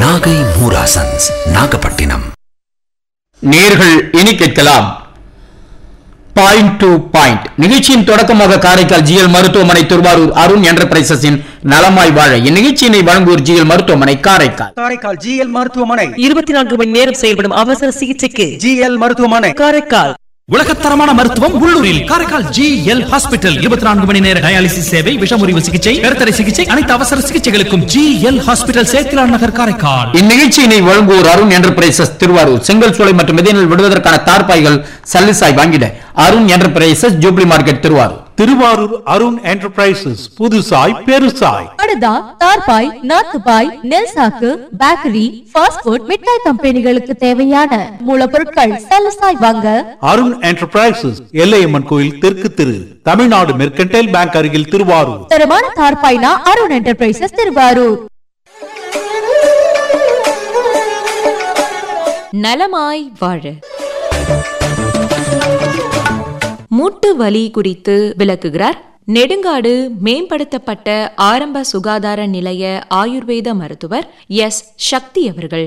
நாகை மூராசன்ஸ் நாகப்பட்டினம் நேர்கள் இனி கேட்கலாம் பாயிண்ட் டு பாயிண்ட் நிகழ்ச்சியின் தொடக்கமாக காரைக்கால் ஜிஎல் மருத்துவமனை திருவாரூர் அருண் என்டர்பிரைசஸின் நலமாய் வாழ இந்நிகழ்ச்சியினை வழங்குவோர் ஜிஎல் மருத்துவமனை காரைக்கால் காரைக்கால் ஜிஎல் மருத்துவமனை இருபத்தி நான்கு மணி நேரம் செயல்படும் அவசர சிகிச்சைக்கு ஜிஎல் மருத்துவமனை காரைக்கால் உலகத்தரமான மருத்துவம் உள்ளூரில் காரைக்கால் ஜி எல் ஹாஸ்பிட்டல் இருபத்தி நான்கு மணி நேர டயாலிசிஸ் சேவை விஷமுறிவு சிகிச்சை கருத்தடை சிகிச்சை அனைத்து அவசர சிகிச்சைகளுக்கும் G L hospital Sethilan Nagar Karaikal இந்நிகழ்ச்சியினை வழங்குவோர் அருண் என்டர்பிரைசஸ் திருவாரூர் செங்கல் சோலை மற்றும் மெதினில் விடுவதற்கான தார்பாய்கள் சல்லிசாய் வாங்கிட Arun enterprises jubilee market Thiruvarur Thiruvarur Arun enterprises புதுசாய் பெருசாய் படுதா தார்பாய் நாத்துபாய் நெல் சாக்கு பேக்கரி ஃபாஸ்ட் ஃபுட் மிட்டாய் கம்பெனிகளுக்கு தேவையான மூலப்பொருட்கள் சலசாய் வாங்க அருண் என்டர்பிரைசஸ் எல்லையம்மன் கோயில் தெற்கு திரு தமிழ்நாடு மெர்கன்டைல் பேங்க் அருகில் திருவாரூர் தரமான தார்பாய்னா அருண் என்டர்பிரைசஸ் திருவாரூர் நலமாய் வாழ மூட்டு வலி குறித்து விளக்குகிறார் நெடுங்காடு மேம்படுத்தப்பட்ட ஆரம்ப சுகாதார நிலைய ஆயுர்வேத மருத்துவர் எஸ் சக்தி அவர்கள்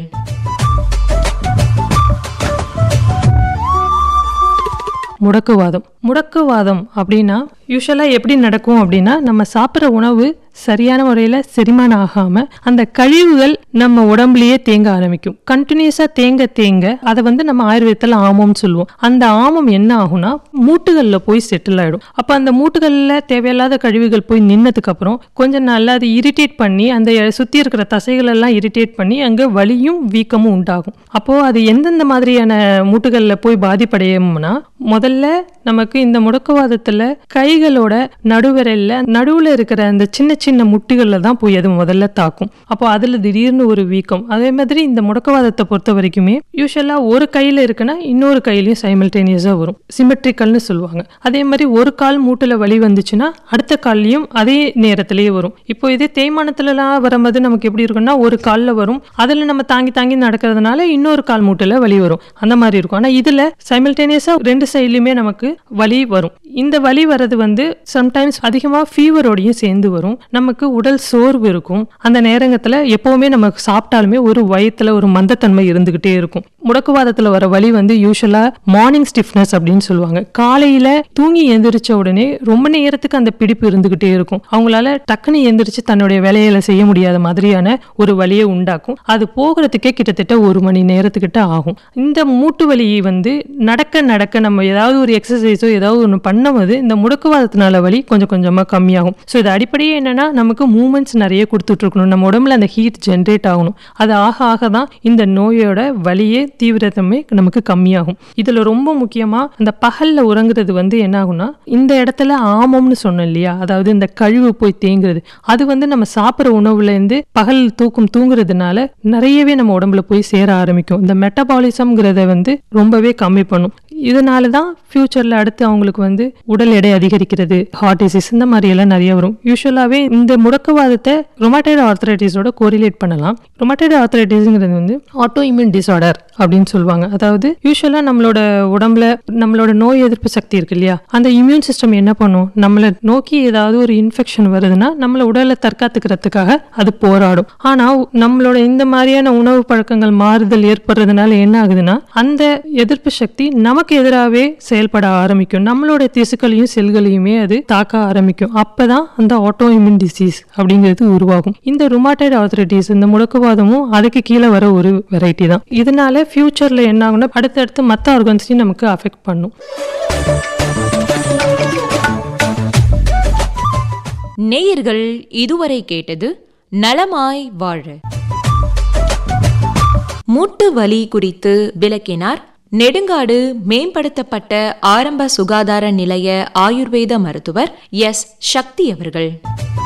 முடக்குவாதம் முடக்குவாதம் அப்படின்னா யூஸ்வலாக எப்படி நடக்கும் அப்படின்னா நம்ம சாப்பிட்ற உணவு சரியான முறையில் செரிமானம் ஆகாமல் அந்த கழிவுகள் நம்ம உடம்புலயே தேங்க ஆரம்பிக்கும் கண்டினியூஸாக தேங்க தேங்க அதை வந்து நம்ம ஆயுர்வேதத்தில் ஆமம்னு சொல்லுவோம் அந்த ஆமம் என்ன ஆகும்னா மூட்டுகளில் போய் செட்டில் ஆகிடும் அப்போ அந்த மூட்டுகளில் தேவையில்லாத கழிவுகள் போய் நின்னதுக்கு அப்புறம் கொஞ்சம் நல்லா அது இரிட்டேட் பண்ணி அந்த சுற்றி இருக்கிற தசைகள் எல்லாம் இரிட்டேட் பண்ணி அங்கே வலியும் வீக்கமும் உண்டாகும் அப்போது அது எந்தெந்த மாதிரியான மூட்டுகளில் போய் பாதிப்படையும்னா முதல்ல நமக்கு இந்த முடக்குவாதத்தில் கைகளோட நடுவிரல்ல நடுவில் இருக்கிற அந்த சின்ன சின்ன முட்டிகளில் தான் போய் அது முதல்ல தாக்கும் அப்போ அதில் திடீர்னு ஒரு வீக்கம் அதே மாதிரி இந்த முடக்குவாதத்தை பொறுத்த வரைக்குமே யூஸ்வலாக ஒரு கையில் இருக்குன்னா இன்னொரு கையிலையும் சைமல்டேனியஸாக வரும் சிமெட்ரிக்கல்னு சொல்லுவாங்க அதே மாதிரி ஒரு கால் மூட்டில் வலி வந்துச்சுன்னா அடுத்த கால்லையும் அதே நேரத்திலேயே வரும் இப்போ இதே தேய்மானத்துலலாம் வரும்போது நமக்கு எப்படி இருக்கும்னா ஒரு காலில் வரும் அதில் நம்ம தாங்கி தாங்கி நடக்கிறதுனால இன்னொரு கால் மூட்டில் வலி வரும் அந்த மாதிரி இருக்கும் ஆனால் இதில் சைமல்டேனியஸாக ரெண்டு சைட்லையுமே நமக்கு வலி வரும் இந்த வலி வர்றது வந்து சம்டைம்ஸ் அதிகமாக ஃபீவரோடையும் சேர்ந்து வரும் நமக்கு உடல் சோர்வு இருக்கும் அந்த நேரங்கத்தில் எப்போவுமே நம்ம சாப்பிட்டாலுமே ஒரு வயிற்றுல ஒரு மந்தத்தன்மை இருந்துகிட்டே இருக்கும் முடக்குவாதத்தில் வர வலி வந்து யூஸ்வலாக மார்னிங் ஸ்டிஃப்னஸ் அப்படின்னு சொல்லுவாங்க காலையில் தூங்கி எந்திரிச்ச உடனே ரொம்ப நேரத்துக்கு அந்த பிடிப்பு இருந்துகிட்டே இருக்கும் அவங்களால டக்குன்னு எந்திரிச்சு தன்னுடைய வேலையில செய்ய முடியாத மாதிரியான ஒரு வலியை உண்டாக்கும் அது போகிறதுக்கே கிட்டத்தட்ட ஒரு மணி நேரத்துக்கிட்ட ஆகும் இந்த மூட்டு வலியை வந்து நடக்க நடக்க நம்ம ஏதாவது ஒரு எக்ஸசைஸோ ஏதாவது ஒன்று பண்ணும்போது இந்த முடக்குவாதத்தினால வலி கொஞ்சம் கொஞ்சமாக கம்மியாகும் ஸோ இது அடிப்படையே என்னன்னா நமக்கு மூமெண்ட்ஸ் நிறைய கொடுத்துட்டு இருக்கணும் நம்ம உடம்புல அந்த ஹீட் ஜென்ரேட் ஆகணும் அது ஆக ஆக தான் இந்த நோயோட வலியே தீவிரத்தன்மை நமக்கு கம்மியாகும் இதில் ரொம்ப முக்கியமாக அந்த பகலில் உறங்குறது வந்து என்ன ஆகும்னா இந்த இடத்துல ஆமம்னு சொன்னோம் இல்லையா அதாவது இந்த கழிவு போய் தேங்குறது அது வந்து நம்ம சாப்பிட்ற உணவுலேருந்து பகல் தூக்கம் தூங்குறதுனால நிறையவே நம்ம உடம்புல போய் சேர ஆரம்பிக்கும் இந்த மெட்டபாலிசம்ங்கிறத வந்து ரொம்பவே கம்மி பண்ணும் இதனால தான் ஃப்யூச்சரில் அடுத்து அவங்களுக்கு வந்து உடல் எடை அதிகரிக்கிறது ஹார்ட் டிசீஸ் இந்த மாதிரி எல்லாம் நிறைய வரும் யூஸ்வலாகவே இந்த முடக்குவாதத்தை ரொமாட்டைடு ஆர்த்தரைட்டிஸோட கோரிலேட் பண்ணலாம் ரொமாட்டைடு ஆர்த்தரைட்டிஸ்ங்கிறது வந்து ஆட்டோ இம்யூன் டிசார்டர் அப்படின்னு சொல்லுவாங்க அதாவது யூஸ்வலாக நம்மளோட உடம்புல நம்மளோட நோய் எதிர்ப்பு சக்தி இருக்கு இல்லையா அந்த இம்யூன் சிஸ்டம் என்ன பண்ணும் நம்மளை நோக்கி ஏதாவது ஒரு இன்ஃபெக்ஷன் வருதுன்னா நம்மளை உடலை தற்காத்துக்கிறதுக்காக அது போராடும் ஆனால் நம்மளோட இந்த மாதிரியான உணவு பழக்கங்கள் மாறுதல் ஏற்படுறதுனால என்ன ஆகுதுன்னா அந்த எதிர்ப்பு சக்தி நமக்கு எதிராகவே செயல்பட ஆரம்பிக்கும் நம்மளோட திசுக்களையும் செல்களையுமே அது தாக்க ஆரம்பிக்கும் அப்பதான் அந்த ஆட்டோ இம்யூன் டிசீஸ் அப்படிங்கிறது உருவாகும் இந்த ருமாட்டைட் ஆர்த்தரைட்டிஸ் இந்த முடக்குவாதமும் அதுக்கு கீழே வர ஒரு வெரைட்டி தான் இதனால ஃபியூச்சர்ல என்ன ஆகும்னா அடுத்தடுத்து மற்ற ஆர்கன்ஸையும் நமக்கு அஃபெக்ட் பண்ணும் நேயர்கள் இதுவரை கேட்டது நலமாய் வாழ மூட்டு வலி குறித்து விளக்கினார் நெடுங்காடு மேம்படுத்தப்பட்ட ஆரம்ப சுகாதார நிலைய ஆயுர்வேத மருத்துவர் எஸ் சக்தி அவர்கள்